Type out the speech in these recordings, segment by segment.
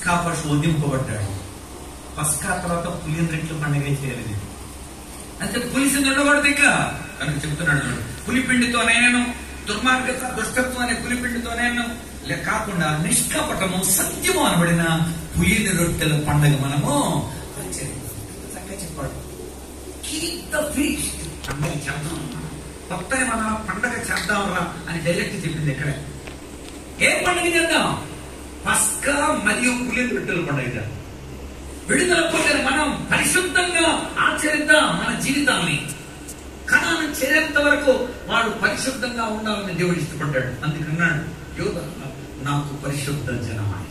పస్కా పశు వధింపబడ్డాడు పస్కా తర్వాత పులిన రెట్లు పండుగ చేయలేదు అంటే పులిసి నిలబడదు ఇక కనుక చెప్తున్నాడు చూడు పులిపిండితోనైనాను దుర్మార్గత దుష్టత్వం అనే పులిపిండితోనైనా లే- కాకుండా నిష్కపటము సత్యము అనబడిన పులిని రొట్టెల పండుగ మనము ఆచరించాలి. చక్కగా చెప్పాడు కీప్ ద ఫీస్ట్ పండగ చేద్దాం కొత్తగా మన పండగ చేద్దాంరా అని డైరెక్ట్ చెప్పింది ఇక్కడ ఏ పండుగ చేద్దాం పస్కా మరియు పులి రొట్టెల పండుగ చేద్దాం విడుదల పొందిన మనం పరిశుద్ధంగా ఆచరిద్దాం మన జీవితాన్ని కణాన్ని చేరేంత వరకు వాడు పరిశుద్ధంగా ఉండాలని దేవుడు ఇష్టపడ్డాడు అందుకన్నాడు యోధ నాకు పరిశుద్ధ జనమాయి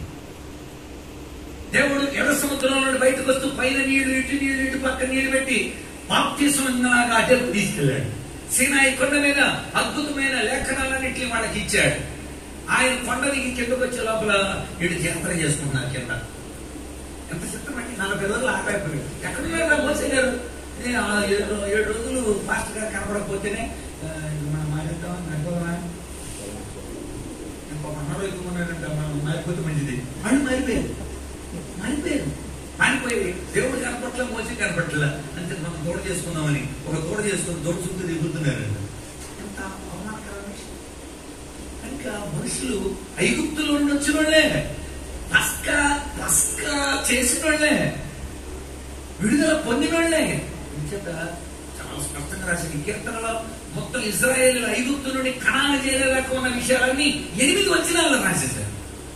దేవుడు ఎర్ర సముద్రంలో నుండి బయటకు వస్తూ పైన నీళ్లు ఇటు నీళ్లు ఇటు పక్క నీళ్లు పెట్టి బాప్తిసంలాగా అటెంపు తీసుకెళ్ళాడు సీనాయి కొండ మీద అద్భుతమైన లేఖనాలన్నింటినీ వాళ్ళకి ఇచ్చాడు ఆయన కొండ దిగి కిందకు వచ్చే లోపల ఇటు జాతర చేసుకుంటున్నారు కింద ఎంత చిత్రమండి నలభై రోజులు ఆపైపోయాడు ఎక్కడున్నారా మోసే గారు ఏ, ఆ ఏడు ఏడు రోజులు ఫాస్ట్ గా కనపడకపోతేనే ఆ, మనం మారిద్దామని అనుకోవా ఇంకొక అన్నారు ఎక్కువన్నారంట మనం మారిపోతే మంచిది వాళ్ళు మారిపోయారు మారిపోయారు మారిపోయి దేవుడు కనపట్ల మోసి కనపట్ల అంతే మనం తోడు చేసుకుందామని ఒక తోడు చేసుకుని తోడు చుట్టూ దిగుతున్నారంట ఎంత అవమానకరమైన విషయం. కనుక మనుషులు ఐగుప్తులు ఉండి వచ్చిన వాళ్ళే పస్కా పస్కా చేసిన వాళ్ళే విడుదల పొందిన వాళ్ళే చేత చాలా స్పష్టంగా రాసిన ఈ కీర్తనలో మొత్తం ఇజ్రాయేల్ ఐగుప్తు నుండి కణాలు చేరేదాకా ఉన్న విషయాలన్నీ ఎనిమిది వచనాల్లో రాసేశారు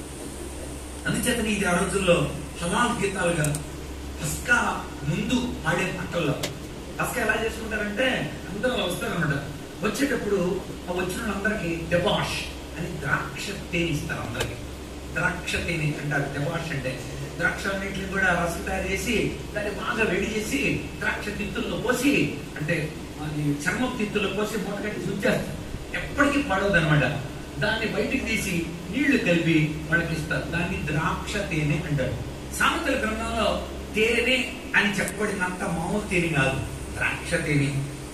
అందుచేత ఇది ఆ రోజుల్లో హలాల్ గీతాలుగా పస్కా ముందు పాడే పాటల్లో పస్కా ఎలా చేసుకుంటారంటే అందరూ వస్తారన్నమాట వచ్చేటప్పుడు ఆ వచ్చిన వాళ్ళందరికీ దెబాష్ అని ద్రాక్ష తేనె ఇస్తారు అందరికి ద్రాక్ష తేనె అంటారు దెబాష్ అంటే ద్రాక్ష అన్నింటిని కూడా రసం తయారు చేసి దాన్ని బాగా వేడి చేసి ద్రాక్ష తిత్తుల్లో పోసి అంటే అది చర్మ తిత్తుల్లో పోసి మూట కట్టి ఉంచేస్తారు ఎప్పటికీ పడవదు అనమాట దాన్ని బయటికి తీసి నీళ్లు కలిపి వాళ్ళకి ఇస్తారు దాన్ని ద్రాక్ష తేనె అంటారు సామెతల గ్రంథంలో తేనె అని చెప్పబడినంత మామూలు తేనె కాదు ద్రాక్ష తేనె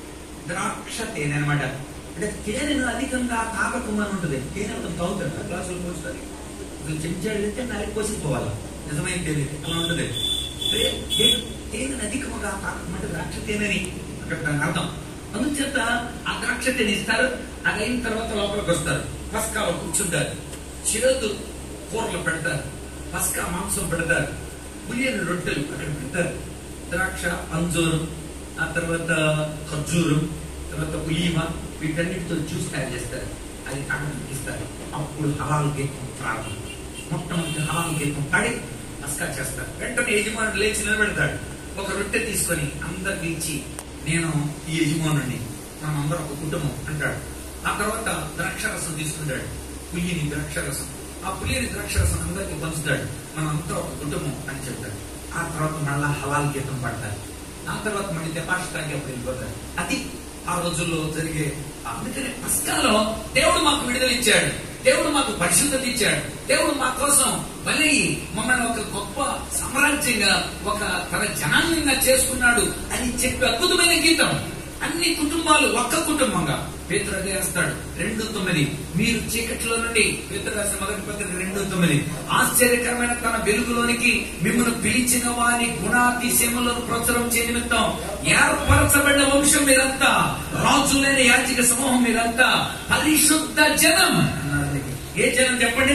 ద్రాక్ష తేనె అనమాట అంటే తేనెను అధికంగా తాగకమని ఉంటుంది తేనె ఒకటి తాగుతాడు గ్లాసులు పోస్తుంది ఒక చెంచాడు అయితే నాలుగు పోసిపోవాలి నిజమైన తేనె అలా ఉంటుంది తే- తే- తేనెను అధికముగా తాగకమంటే ద్రాక్ష తేనెని అక్కడ దాని అర్థం అందుచేత ఆ ద్రాక్ష తేనె ఇస్తారు అది అయిన తర్వాత లోపలికి వస్తారు పస్కాలో కూర్చుంటారు చేదు కూరలు పెడతారు పస్కా మాంసం పెడతారు పులియని రొట్టెలు అక్కడ పెడతారు ద్రాక్ష అంజూరు ఆ తర్వాత ఖర్జూరు తర్వాత ఉలీమ వీటన్నిటితో జ్యూస్ తయారు చేస్తారు అది తాగడానికి ఇస్తారు అప్పుడు హలాల్ గీతం ప్రారంభం మొట్టమొదటి హలాల్ గీతం పాడి మస్కా చేస్తారు వెంటనే యజమానుడు లేచి నిలబెడతాడు ఒక రొట్టె తీసుకొని అందరికి ఇచ్చి నేను ఈ యజమానుడిని మనందరం ఒక కుటుంబం అంటాడు ఆ తర్వాత ద్రాక్షరసం తీసుకుంటాడు పులిని ద్రాక్షరసం ఆ పులిని ద్రాక్షరసం అందరికి పంచుతాడు మనంతా ఒక కుటుంబం అని చెప్తాడు ఆ తర్వాత మళ్ళా హలాల్ గీతం పడతారు ఆ తర్వాత మళ్ళీ దెపాషితానికి అప్పుడు వెళ్ళిపోతారు అది ఆ రోజుల్లో జరిగే అందుకనే పస్కాలో దేవుడు మాకు విడుదల ఇచ్చాడు దేవుడు మాకు పరిశుద్ధత ఇచ్చాడు దేవుడు మా కోసం బలి మమ్మల్ని ఒక గొప్ప సామ్రాజ్యంగా ఒక తన జనాంగంగా చేసుకున్నాడు అని చెప్పి అద్భుతమైన గీతం అన్ని కుటుంబాలు ఒక్క కుటుంబంగా పేతురు అదే రాస్తాడు రెండు తొమ్మిది మీరు చీకట్లో నుండి పేతురు రాసిన మొదటి పత్రిక రెండు తొమ్మిది ఆశ్చర్యకరమైన తన వెలుగులోనికి మిమ్మల్ని పిలిచిన వారి గుణాతిశయములను ప్రచురం చే నిమిత్తం ఏర్పరచబడిన వంశం మీరంతా రాజులైన యాచిక సమూహం మీరంతా పరిశుద్ధ జనం అన్నాడు. ఏ జనం చెప్పండి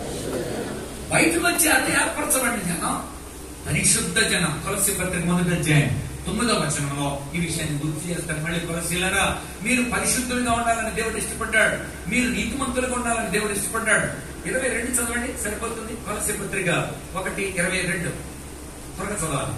బయటకు వచ్చి అది ఏర్పరచబడిన జనం పరిశుద్ధ జనం తులసి పత్రిక మొదటి అధ్యాయం తొమ్మిదో వచనంలో ఈ విషయాన్ని గుర్తు చేస్తారు మళ్ళీ తులసిలరా మీరు పరిశుద్ధులుగా ఉండాలని దేవుడు ఇష్టపడ్డాడు మీరు నీతిమంతులుగా ఉండాలని దేవుడు ఇష్టపడ్డాడు ఇరవై రెండు చదవండి సరిపోతుంది తులసి పత్రిక ఒకటి ఇరవై రెండు త్వరగా చదవాలి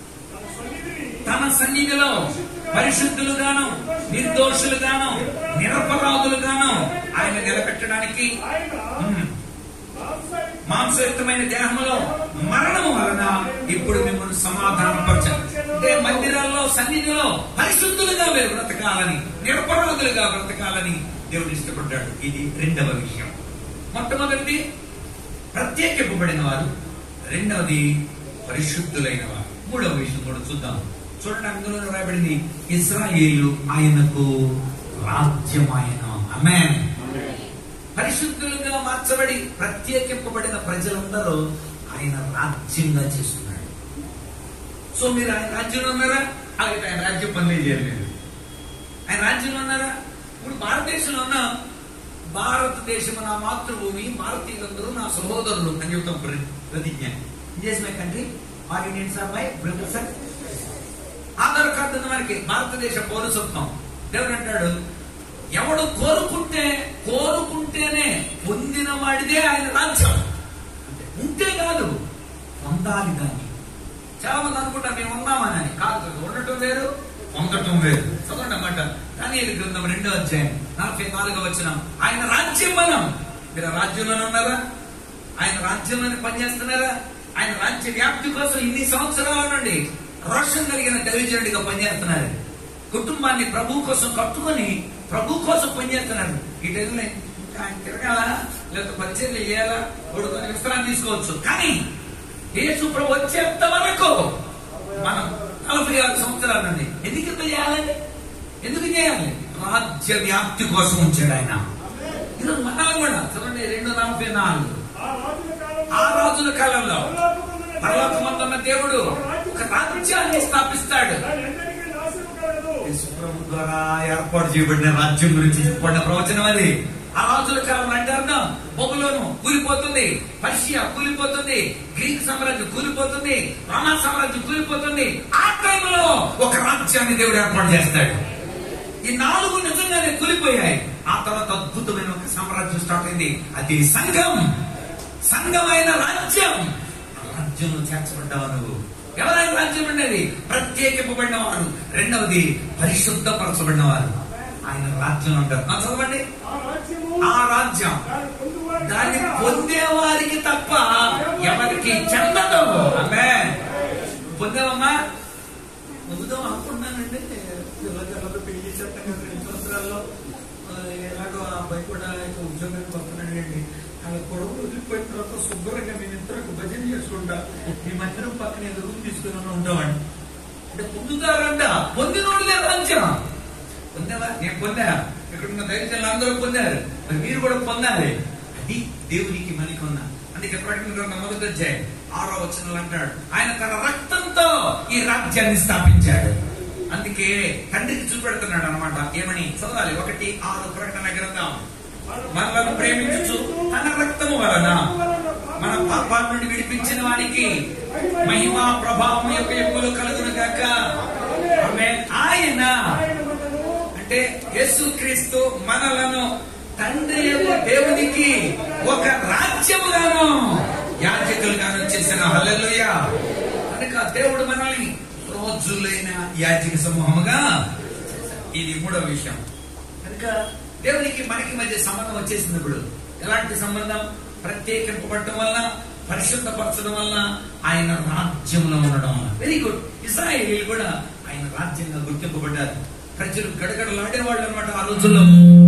తన సన్నిధిలో పరిశుద్ధులుగాను నిర్దోషులుగాను నిరపరాధులుగాను ఆయన నిలబెట్టడానికి ఉమ్, మాంసయుక్తమైన దేహంలో మరణము వలన ఇప్పుడు మిమ్మల్ని సమాధానపరచాలి అంటే మందిరాల్లో సన్నిధిలో పరిశుద్ధులుగా మీరు బ్రతకాలని నిరపరాధులుగా బ్రతకాలని దేవుడు ఇష్టపడ్డాడు ఇది రెండవ విషయం మొట్టమొదటిది ప్రత్యేకింపబడిన వారు రెండవది పరిశుద్ధులైన వారు మూడవ విషయం కూడా చూద్దాం చూడండి అందులో రాయబడింది ఇస్రాయేలు ఆయనకు రాజ్యమాయన ఆమేన్ పరిశుద్ధులుగా మార్చబడి ప్రత్యేకింపబడిన ప్రజలందరూ ఆయన రాజ్యంగా చేస్తున్నాడు సో మీరు ఆయన రాజ్యంలో ఉన్నారా అలాగే ఆయన రాజ్యం పనులే చేయలేదు ఆయన రాజ్యంలో ఉన్నారా ఇప్పుడు భారతదేశంలో ఉన్న భారతదేశం నా మాతృభూమి భారతీయులందరూ నా సహోదరులు అని చెప్తాం ప్ర- ప్రతిజ్ఞ India is my country all Indians are my brothers Aadhaar card ఉంది మనకి భారతదేశ పౌరసత్వం దేవుడు అంటాడు ఎవడు కోరుకుంటే కోరుకుంటేనే పొందిన వాడిదే ఆయన రాజ్యం అంటే ఉంటే కాదు పొందాలి దాన్ని చాలా మంది అనుకుంటారు మేము ఉన్నామని కాదు ఉండటం వేరు పొందటం వేరు చదవండి అన్నమాట కానీ గ్రంథం రెండో అధ్యాయం నలభై నాలుగో వచ్చిన ఆయన రాజ్యం మనం మీరు ఆ రాజ్యంలోనే ఉన్నారా ఆయన రాజ్యంలోనే పనిచేస్తున్నారా ఆయన రాజ్య వ్యాప్తి కోసం ఇన్ని సంవత్సరాల నుండి రోషం కలిగిన దైవజనుడిగా పనిచేస్తున్నారు కుటుంబాన్ని ప్రభు కోసం కట్టుకొని ప్రభు కోసం పనిచేస్తున్నారు ఈ టైంలో ఇంకా ఆయన తిరగాల లేకపోతే పరిచయం చేయాలా కొడుకొని విశ్రాంతి తీసుకోవచ్చు కానీ యేసు ప్రభు వచ్చేంత వరకు మనం నలభై ఆరు సంవత్సరాల నుండి ఎందుకు ఇంత చేయాలండి ఎందుకు చేయాలి రాజ్య వ్యాప్తి కోసం ఉంచాడు ఆయన ఈరోజు మనం కూడా చూడండి రెండు నలభై నాలుగు ఆ రాజుల కాలంలో ఆ రాజుల కాలంలో పరలోకమందున్న పర్వతమందున్న దేవుడు ఒక రాజ్యాన్ని స్థాపిస్తాడు దాని ఎన్నటికీ నాశనం కలగదు. యేసుప్రభు ద్వారా ఏర్పాటు చేయబడిన రాజ్యం గురించి చెప్పబడిన ప్రవచనం అది ఆ రాజుల కాలం అంటారు బొబులోను కూలిపోతుంది పర్షియా కూలిపోతుంది గ్రీక్ సామ్రాజ్యం కూలిపోతుంది రోమా సామ్రాజ్యం కూలిపోతుంది ఆ టైంలో ఒక రాజ్యాన్ని దేవుడు ఏర్పాటు చేస్తాడు ఈ నాలుగు నిజంగానే కూలిపోయాయి ఆ తర్వాత అద్భుతమైన ఒక సామ్రాజ్యం స్టార్ట్ అయింది అది సంఘం సంఘమైన రాజ్యం ఆ రాజ్యంలో చేర్చబడ్డావు నువ్వు ఎవరైనా రాజ్యం ఉండేది ప్రత్యేకింపబడిన వారు రెండవది పరిశుద్ధపరచబడిన వారు ఆయన రాజ్యం అంటారు ఆ చదవండి ఆ రాజ్యము ఆ రాజ్యం దాని పొందువారికి దాన్ని తప్ప పొందే వారికి తప్ప ఎవరికి చెందదు ఆమె పొందావమ్మా పొందుదాం అనుకున్నానండి పిల్లలు పెళ్లి చేసేట రెండు సంవత్సరాల్లో ఆ, ఎలాగో ఆ అబ్బాయి కూడా ఇక ఉద్యోగానికి వస్తున్నాడండి అలా కొడుకు వదిలిపోయిన తర్వాత శుభ్రంగా మేము ఇద్దరు భజన చేసుకుంటా ఈ మధ్యలో పక్కన ఎదురు తీసుకుని ఉంటామండి అంటే పొందుతారంట పొందినోళ్ళే రాజ్యం పొందావా నేను పొందా ఇక్కడ ఉన్న దైవజనులు అందరూ పొందారు మరి మీరు కూడా పొందాలి అది దేవునికి మనకున్న అందుకే ప్రకటన గ్రంథం మొదటి అధ్యాయం ఆరో వచనంలో అంటాడు ఆయన తన రక్తంతో ఈ రాజ్యాన్ని స్థాపించాడు అందుకే తండ్రికి చూపెడుతున్నాడు అనమాట ఏమని చదవాలి ఒకటి ఆరు ప్రకటన గ్రంథం మనలను ప్రేమించు తన రక్తము వలన మన పాపాల నుండి విడిపించిన వానికి మహిమా ప్రభావం యొక్క ఎప్పులు కలుగును గాక ఆమేన్. ఆయన ఆయన మనను అంటే యేసుక్రీస్తు మనలను తండ్రి యొక్క దేవునికి ఒక రాజ్యముగాను యాజకులుగాను చేసిన హల్లెలూయ కనుక దేవుడు మనల్ని రోజులైన యాజక సమూహముగా ఇది మూడవ విషయం కనుక దేవునికి మనకి మధ్య సంబంధం వచ్చేసింది ఇప్పుడు ఎలాంటి సంబంధం ప్రత్యేకింపబడటం వలన పరిశుద్ధపరచడం వలన ఆయన రాజ్యంలో ఉండడం వలన వెరీ గుడ్ ఇస్రాయేలీలు కూడా ఆయన రాజ్యంగా గుర్తింపబడ్డారు ప్రజలు గడగడలాడేవాళ్ళు అనమాట ఆ రోజుల్లో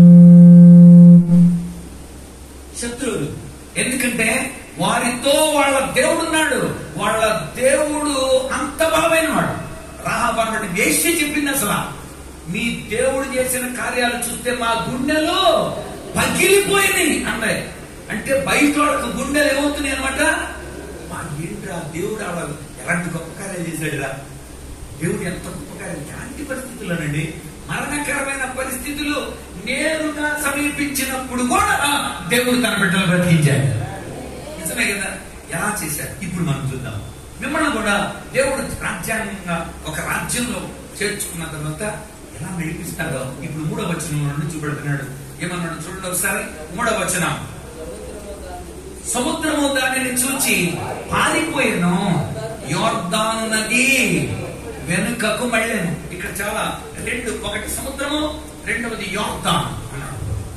శత్రువులు ఎందుకంటే వారితో వాళ్ళ దేవుడు ఉన్నాడు వాళ్ళ దేవుడు అంత బలమైన వాడు రాహబాబు వేసి చెప్పింది అసలు మీ దేవుడు చేసిన కార్యాలు చూస్తే మా గుండెలు పగిలిపోయినాయి అన్నాయి అంటే బయట వాళ్ళకు గుండెలు ఏమవుతున్నాయి అనమాట మా ఏంట్రా దేవుడు ఆడ ఎలాంటి గొప్ప కార్యాలు చేశాడురా దేవుడు ఎంత గొప్ప కార్యం ఎలాంటి పరిస్థితుల్లోనండి మరణకరమైన పరిస్థితులు నేరుగా సమీపించినప్పుడు కూడా దేవుడు తన బిడ్డలు బ్రతికించాడు నిజమే కదా ఎలా చేశాడు ఇప్పుడు మనం చూద్దాం మిమ్మల్ని కూడా దేవుడు రాజ్యాంగంగా ఒక రాజ్యంలో చేర్చుకున్న తర్వాత ఎలా నడిపిస్తాడో ఇప్పుడు మూడవ వచనం నుండి చూపెడుతున్నాడు ఏమన్నాడు చూడండి ఒకసారి మూడవ వచనం సముద్రము దానిని చూచి పారిపోయాను యోర్దాను నది వెనుకకు మళ్ళాను ఇక్కడ చాలా రెండు ఒకటి సముద్రము రెండవది యోర్దాన్ అన్నాడు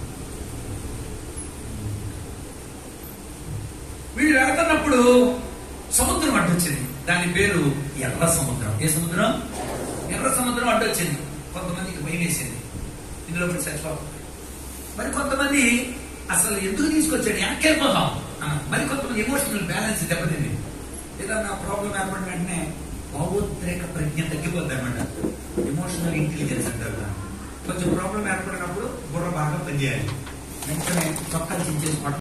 వీళ్ళు వెళ్తున్నప్పుడు సముద్రం అడ్డొచ్చింది దాని పేరు ఎర్ర సముద్రం ఏ సముద్రం ఎర్ర సముద్రం అడ్డొచ్చింది కొంతమందికి భయం వేసింది ఇందులో పడి చచ్చిపోతుంది మరి కొంతమంది అసలు ఎందుకు తీసుకొచ్చాడు వెనకెళ్ళిపోదాం అన్నారు మరి కొంతమంది ఎమోషనల్ బ్యాలెన్స్ దెబ్బతింది ఏదన్నా ప్రాబ్లం ఏర్పడిన వెంటనే భావోద్రేక ప్రజ్ఞ తగ్గిపోద్ది అనమాట ఎమోషనల్ ఇంటెలిజెన్స్ అంటారు దాన్ని. కొంచెం ప్రాబ్లం ఏర్పడినప్పుడు బుర్ర బాగా పనిచేయాలి వెంటనే చొక్కాలు చించేసుకోవడం